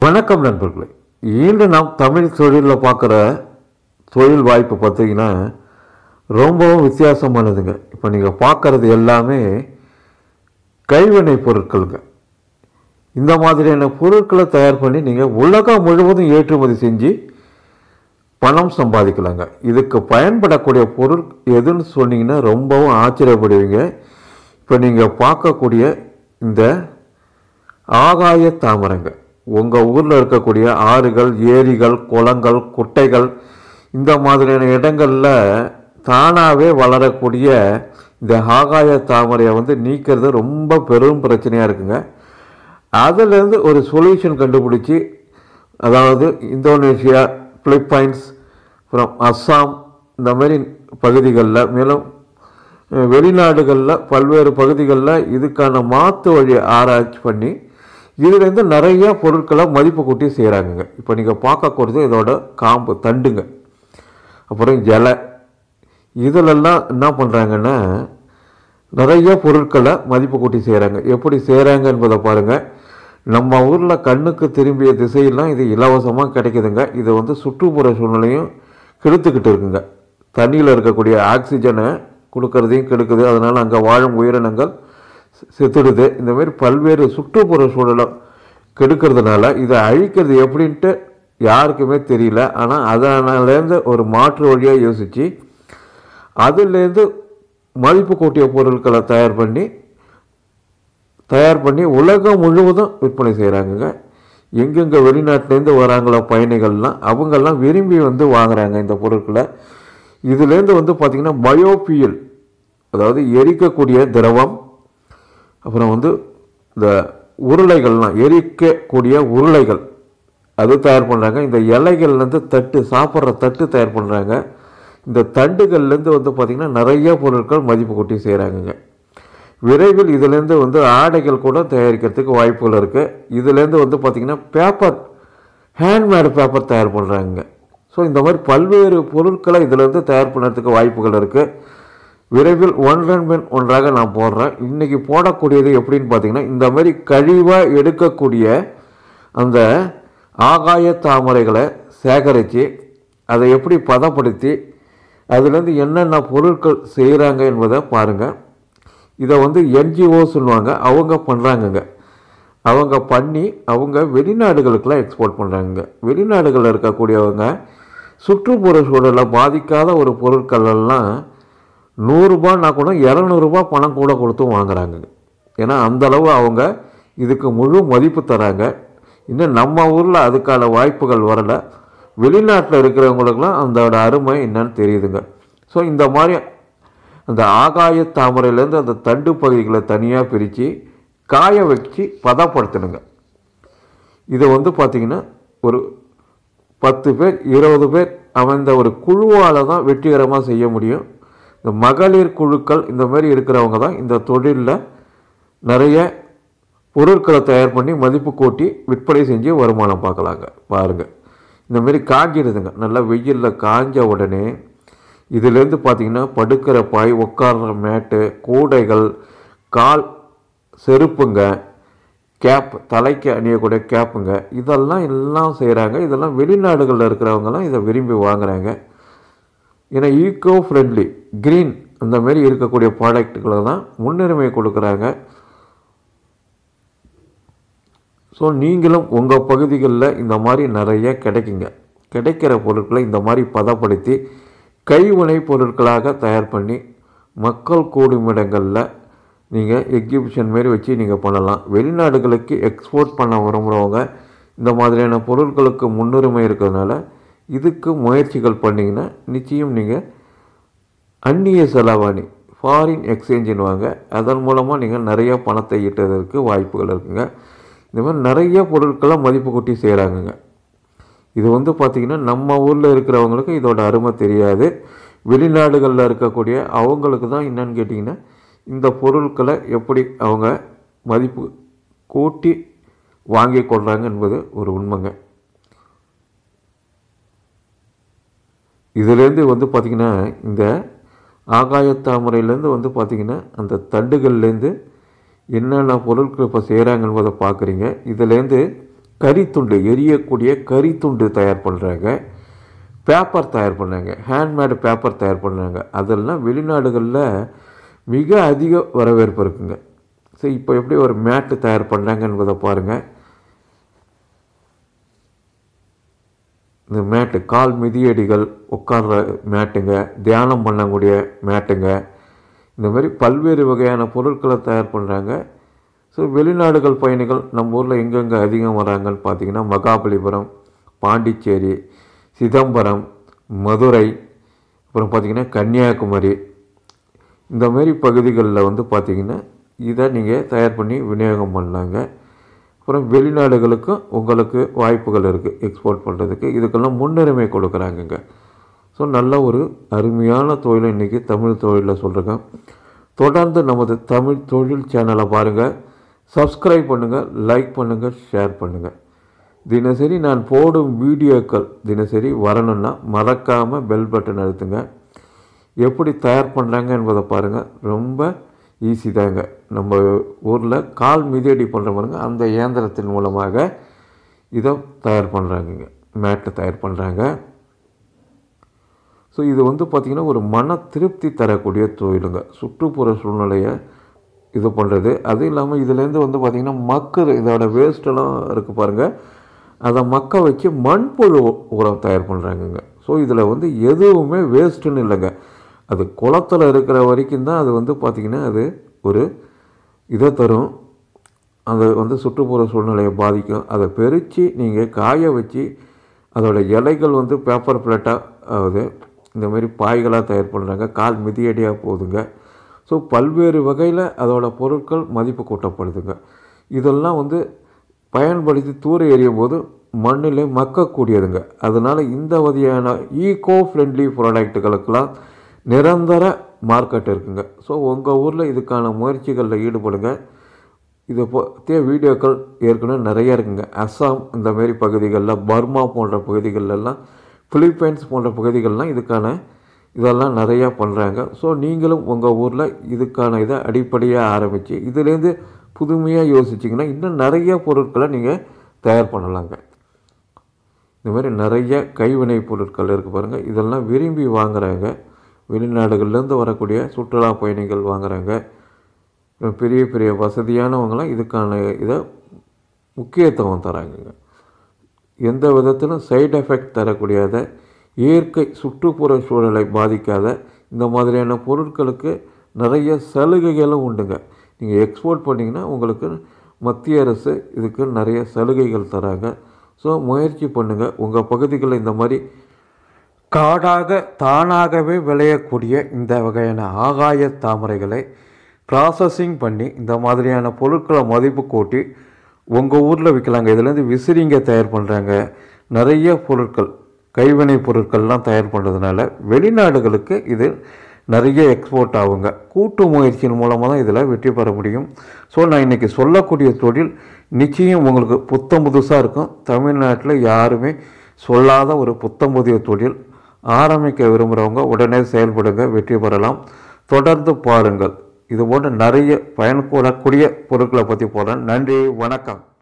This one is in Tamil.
வணக்கம் நண்பர்களே இன்று நாம் தமிழ் தொழிலில் பார்க்குற தொழில் வாய்ப்பு பார்த்தீங்கன்னா ரொம்பவும் வித்தியாசமானதுங்க இப்போ நீங்கள் பார்க்குறது எல்லாமே கைவினை பொருட்களுங்க இந்த மாதிரியான பொருட்களை தயார் பண்ணி நீங்கள் உலகம் முழுவதும் ஏற்றுமதி செஞ்சு பணம் சம்பாதிக்கலாங்க இதுக்கு பயன்படக்கூடிய பொருள் எதுன்னு சொன்னீங்கன்னா ரொம்பவும் ஆச்சரியப்படுவீங்க இப்போ நீங்கள் பார்க்கக்கூடிய இந்த ஆகாய தாமரைங்க உங்கள் ஊரில் இருக்கக்கூடிய ஆறுகள் ஏரிகள் குளங்கள் குட்டைகள் இந்த மாதிரியான இடங்களில் தானாகவே வளரக்கூடிய இந்த ஆகாய தாமரையை வந்து நீக்கிறது ரொம்ப பெரும் பிரச்சனையாக இருக்குங்க அதுலேருந்து ஒரு சொல்யூஷன் கண்டுபிடிச்சி அதாவது இந்தோனேஷியா பிலிப்பைன்ஸ் அப்புறம் அஸ்ஸாம் இந்த மாதிரி பகுதிகளில் மேலும் அஹ், வெளிநாடுகளில் பல்வேறு பகுதிகளில் இதுக்கான மாற்று வழி ஆராய்ச்சி பண்ணி இதுலேருந்து நிறைய பொருட்களை மதிப்பு கூட்டி செய்கிறாங்கங்க இப்போ நீங்கள் பார்க்கக்கூடியது இதோட காம்பு தண்டுங்க அப்புறம் இலை இதிலெல்லாம் என்ன பண்ணுறாங்கன்னா நிறைய பொருட்களை மதிப்பு கூட்டி செய்கிறாங்க எப்படி செய்கிறாங்க என்பதை பாருங்கள் நம்ம ஊரில் கண்ணுக்கு திரும்பிய திசையெல்லாம் இது இலவசமாக கிடைக்குதுங்க இது வந்து சுற்றுப்புற சூழ்நிலையும் கெடுத்துக்கிட்டு இருக்குங்க தண்ணியில் இருக்கக்கூடிய ஆக்சிஜனை கொடுக்கறதையும் கெடுக்குது அதனால் அங்கே வாழும் உயிரினங்கள் செ- செத்துடுது இந்த மாதிரி பல்வேறு சுற்றுப்புற சூழலை கெடுக்கிறதுனால இதை அழிக்கிறது எப்படின்ட்டு யாருக்குமே தெரியல ஆனால் அதனாலேருந்து ஒரு மாற்று வழியாக யோசித்து அதுலேருந்து மதிப்பு கூட்டிய பொருட்களை தயார் பண்ணி தயார் பண்ணி உலகம் முழுவதும் விற்பனை செய்கிறாங்கங்க எங்கெங்கே வெளிநாட்டிலேருந்து வராங்களோ பயணிகள்லாம் அவங்கெல்லாம் விரும்பி வந்து வாங்குறாங்க இந்த பொருட்களை இதுலேருந்து வந்து பார்த்திங்கன்னா பயோபியல் அதாவது எரிக்கக்கூடிய திரவம் அப்புறம் வந்து இந்த உருளைகள்லாம் எரிக்கக்கூடிய உருளைகள் அது தயார் பண்ணுறாங்க இந்த இலைகள்லேருந்து தட்டு சாப்பிட்ற தட்டு தயார் பண்ணுறாங்க இந்த தண்டுகள்லேருந்து வந்து பார்த்திங்கன்னா நிறைய பொருட்கள் மதிப்பு கூட்டி செய்கிறாங்கங்க விரைவில் இதுலேருந்து வந்து ஆடைகள் கூட தயாரிக்கிறதுக்கு வாய்ப்புகள் இருக்குது இதுலேருந்து வந்து பார்த்திங்கன்னா பேப்பர் ஹேண்ட்மேடு பேப்பர் தயார் பண்ணுறாங்க ஸோ இந்த மாதிரி பல்வேறு பொருட்களை இதிலேருந்து தயார் பண்ணுறதுக்கு வாய்ப்புகள் இருக்குது விரைவில் ஒன்றன் பின் ஒன்றாக நான் போடுறேன் இன்றைக்கி போடக்கூடியது எப்படின்னு பார்த்தீங்கன்னா இந்த மாதிரி கழிவாக எடுக்கக்கூடிய அந்த ஆகாய தாமரைகளை சேகரித்து அதை எப்படி பதப்படுத்தி அதுலேருந்து என்னென்ன பொருட்கள் செய்கிறாங்க என்பதை பாருங்கள் இதை வந்து என்ஜிஓ சொல்லுவாங்க அவங்க பண்ணுறாங்கங்க அவங்க பண்ணி அவங்க வெளிநாடுகளுக்கெல்லாம் எக்ஸ்போர்ட் பண்ணுறாங்க வெளிநாடுகளில் இருக்கக்கூடியவங்க சுற்றுப்புற சூழலை பாதிக்காத ஒரு பொருட்கள் எல்லாம் நூறுரூபான்னா கூட இரநூறுபா பணம் கூட கொடுத்து வாங்குறாங்க ஏன்னா அந்த அளவு அவங்க இதுக்கு முழு மதிப்பு தராங்க இன்னும் நம்ம ஊரில் அதுக்கான வாய்ப்புகள் வரலை வெளிநாட்டில் இருக்கிறவங்களுக்குலாம் அதோட அருமை என்னன்னு தெரியுதுங்க ஸோ இந்த மாதிரி அந்த ஆகாய தாமரையிலேருந்து அந்த தண்டு பகுதிகளை தனியாக பிரித்து காய வச்சு பதப்படுத்தணுங்க இதை வந்து பார்த்திங்கன்னா ஒரு பத்து பேர் இருபது பேர் அமைந்த ஒரு குழுவால் தான் வெற்றிகரமாக செய்ய முடியும் இந்த மகளிர் குழுக்கள் இந்த மாதிரி இருக்கிறவங்க தான் இந்த தொழிலில் நிறைய பொருட்களை தயார் பண்ணி மதிப்பு கூட்டி விற்பனை செஞ்சு வருமானம் பார்க்கலாங்க பாருங்கள் இந்த மாதிரி காஞ்சிடுதுங்க நல்லா வெயிலில் காஞ்ச உடனே இதுலேருந்து பார்த்தீங்கன்னா படுக்கிற பாய் உட்கார்ற மேட்டு கூடைகள் கால் செருப்புங்க கேப் தலைக்கு அணியக்கூடிய கேப்புங்க இதெல்லாம் எல்லாம் செய்கிறாங்க இதெல்லாம் வெளிநாடுகளில் இருக்கிறவங்கலாம் இதை விரும்பி வாங்குறாங்க ஏன்னா ஈக்கோ ஃப்ரெண்ட்லி க்ரீன் அந்த மாதிரி இருக்கக்கூடிய ப்ராடக்ட்டுகளை தான் முன்னுரிமை கொடுக்குறாங்க ஸோ நீங்களும் உங்கள் பகுதிகளில் இந்த மாதிரி நிறைய கிடைக்குங்க கிடைக்கிற பொருட்களை இந்த மாதிரி பதப்படுத்தி கைவினை பொருட்களாக தயார் பண்ணி மக்கள் கூடும் இடங்களில் நீங்கள் எக்ஸிபிஷன் மாரி வச்சு நீங்கள் பண்ணலாம் வெளிநாடுகளுக்கு எக்ஸ்போர்ட் பண்ண விரும்புகிறவங்க இந்த மாதிரியான பொருட்களுக்கு முன்னுரிமை இருக்கிறதுனால இதுக்கு முயற்சிகள் பண்ணிங்கன்னா நிச்சயம் நீங்கள் அந்நிய செலவாணி ஃபாரின் எக்ஸ்சேஞ்சுன்னுவாங்க அதன் மூலமாக நீங்கள் நிறைய பணத்தை ஈட்டுறதற்கு வாய்ப்புகள் இருக்குங்க இந்த மாதிரி நிறைய பொருட்களை மதிப்பு கூட்டி செய்கிறாங்கங்க இது வந்து பார்த்திங்கன்னா நம்ம ஊரில் இருக்கிறவங்களுக்கு இதோட அருமை தெரியாது வெளிநாடுகளில் இருக்கக்கூடிய அவங்களுக்கு தான் என்னன்னு கேட்டிங்கன்னா இந்த பொருட்களை எப்படி அவங்க மதிப்பு கூட்டி வாங்கி கொள்கிறாங்க என்பது ஒரு உண்மைங்க இதுலேருந்து வந்து பார்த்திங்கன்னா இந்த ஆகாய தாமரையிலேருந்து வந்து பார்த்திங்கன்னா அந்த தண்டுகள்லேருந்து என்னென்ன பொருட்கள் இப்போ செய்கிறாங்க என்பதை பார்க்குறீங்க இதுலேருந்து கரித்துண்டு எரியக்கூடிய கரித்துண்டு தயார் பண்ணுறாங்க பேப்பர் தயார் பண்ணாங்க ஹேண்ட்மேடு பேப்பர் தயார் பண்ணாங்க அதெல்லாம் வெளிநாடுகளில் மிக அதிக வரவேற்பு இருக்குங்க ஸோ இப்போ எப்படி ஒரு மேட்டு தயார் பண்ணாங்க என்பதை பாருங்கள் இந்த மேட்டு கால் மிதியடிகள் உட்கார்ற மேட்டுங்க தியானம் பண்ணக்கூடிய மேட்டுங்க இந்த மாதிரி பல்வேறு வகையான பொருட்களை தயார் பண்ணுறாங்க ஸோ வெளிநாடுகள் பயணிகள் நம்ம ஊரில் எங்கெங்கே அதிகம் வராங்கன்னு பார்த்தீங்கன்னா மகாபலிபுரம் பாண்டிச்சேரி சிதம்பரம் மதுரை அப்புறம் பார்த்திங்கன்னா கன்னியாகுமரி இந்த மாதிரி பகுதிகளில் வந்து பார்த்திங்கன்னா இதை நீங்கள் தயார் பண்ணி விநியோகம் பண்ணலாங்க அப்புறம் வெளிநாடுகளுக்கும் உங்களுக்கு வாய்ப்புகள் இருக்குது எக்ஸ்போர்ட் பண்ணுறதுக்கு இதுக்கெல்லாம் முன்னுரிமை கொடுக்குறாங்கங்க ஸோ நல்ல ஒரு அருமையான தொழிலை இன்றைக்கி தமிழ் தொழிலில் சொல்கிறேங்க தொடர்ந்து நமது தமிழ் தொழில் சேனலை பாருங்கள் சப்ஸ்கிரைப் பண்ணுங்கள் லைக் பண்ணுங்கள் ஷேர் பண்ணுங்கள் தினசரி நான் போடும் வீடியோக்கள் தினசரி வரணும்னா மறக்காமல் பெல் பட்டன் அழுத்துங்க எப்படி தயார் பண்ணுறாங்க என்பதை பாருங்கள் ரொம்ப ஈஸி தாங்க நம்ம ஊரில் கால் மிதியடி பண்ணுற பாருங்க அந்த இயந்திரத்தின் மூலமாக இதை தயார் பண்ணுறாங்கங்க மேட்டை தயார் பண்ணுறாங்க ஸோ இது வந்து பார்த்திங்கன்னா ஒரு மன திருப்தி தரக்கூடிய தொழிலுங்க சுற்றுப்புற சூழ்நிலையை இது பண்ணுறது அதுவும் இல்லாமல் இதுலேருந்து வந்து பார்த்திங்கன்னா மக்கு இதோட வேஸ்ட்டெல்லாம் இருக்குது பாருங்கள் அதை மக்க வச்சு மண்புழு உரம் தயார் பண்ணுறாங்கங்க ஸோ இதில் வந்து எதுவுமே வேஸ்ட்டுன்னு இல்லைங்க அது குளத்தில் இருக்கிற வரைக்கும் தான் அது வந்து பார்த்திங்கன்னா அது ஒரு இதை தரும் அது வந்து சுற்றுப்புற சூழ்நிலையை பாதிக்கும் அதை பெருச்சு நீங்கள் காய வச்சு அதோட இலைகள் வந்து பேப்பர் பிளேட்டாக ஆகுது இந்த மாதிரி பாய்களாக தயார் பண்ணுறாங்க கால் மிதியடியாக போகுதுங்க ஸோ பல்வேறு வகையில் அதோட பொருட்கள் மதிப்பு கூட்டப்படுதுங்க இதெல்லாம் வந்து பயன்படுத்தி தூர எறியும் போது மண்ணில் மக்கக்கூடியதுங்க அதனால் இந்த வகையான ஈகோ ஃப்ரெண்ட்லி ப்ராடக்ட்டுகளுக்கெல்லாம் நிரந்தர மார்க்கெட் இருக்குங்க ஸோ உங்கள் ஊரில் இதுக்கான முயற்சிகளில் ஈடுபடுங்க இதை பற்றிய வீடியோக்கள் ஏற்கனவே நிறைய இருக்குங்க அஸ்ஸாம் இந்த மாரி பகுதிகளில் பர்மா போன்ற பகுதிகளெல்லாம் பிலிப்பைன்ஸ் போன்ற பகுதிகளெலாம் இதுக்கான இதெல்லாம் நிறையா பண்ணுறாங்க ஸோ நீங்களும் உங்கள் ஊரில் இதுக்கான இதை அடிப்படையாக ஆரம்பித்து இதுலேருந்து புதுமையாக யோசிச்சிங்கன்னா இன்னும் நிறைய பொருட்களை நீங்கள் தயார் பண்ணலாங்க இந்த மாதிரி நிறைய கைவினை பொருட்கள் இருக்குது பாருங்கள் இதெல்லாம் விரும்பி வாங்குகிறாங்க வெளிநாடுகள்லேருந்து வரக்கூடிய சுற்றுலா பயணிகள் வாங்குகிறாங்க பெரிய பெரிய வசதியானவங்களாம் இதுக்கான இதை முக்கியத்துவம் தராங்கங்க எந்த விதத்திலும் சைடு எஃபெக்ட் தரக்கூடியாத இயற்கை சுற்றுப்புற சூழலை பாதிக்காத இந்த மாதிரியான பொருட்களுக்கு நிறைய சலுகைகளும் உண்டுங்க நீங்கள் எக்ஸ்போர்ட் பண்ணிங்கன்னா உங்களுக்கு மத்திய அரசு இதுக்கு நிறைய சலுகைகள் தராங்க ஸோ முயற்சி பண்ணுங்கள் உங்கள் பகுதிகளில் இந்த மாதிரி காடாக தானாகவே விளையக்கூடிய இந்த வகையான ஆகாய தாமரைகளை ப்ராசஸிங் பண்ணி இந்த மாதிரியான பொருட்களை மதிப்பு கூட்டி உங்கள் ஊரில் விற்கலாங்க இதுலேருந்து விசிறிங்க தயார் பண்ணுறாங்க நிறைய பொருட்கள் கைவினை பொருட்கள்லாம் தயார் பண்ணுறதுனால வெளிநாடுகளுக்கு இது நிறைய எக்ஸ்போர்ட் ஆகுங்க கூட்டு முயற்சியின் மூலமாக தான் இதில் வெற்றி பெற முடியும் ஸோ நான் இன்றைக்கி சொல்லக்கூடிய தொழில் நிச்சயம் உங்களுக்கு புத்தம் புதுசாக இருக்கும் தமிழ்நாட்டில் யாருமே சொல்லாத ஒரு புத்தம் புதிய தொழில் ஆரம்பிக்க விரும்புகிறவங்க உடனே செயல்படுங்க வெற்றி பெறலாம் தொடர்ந்து பாருங்கள் இது போன்ற நிறைய பயன்படக்கூடிய பொருட்களை பற்றி போடுறேன் நன்றி வணக்கம்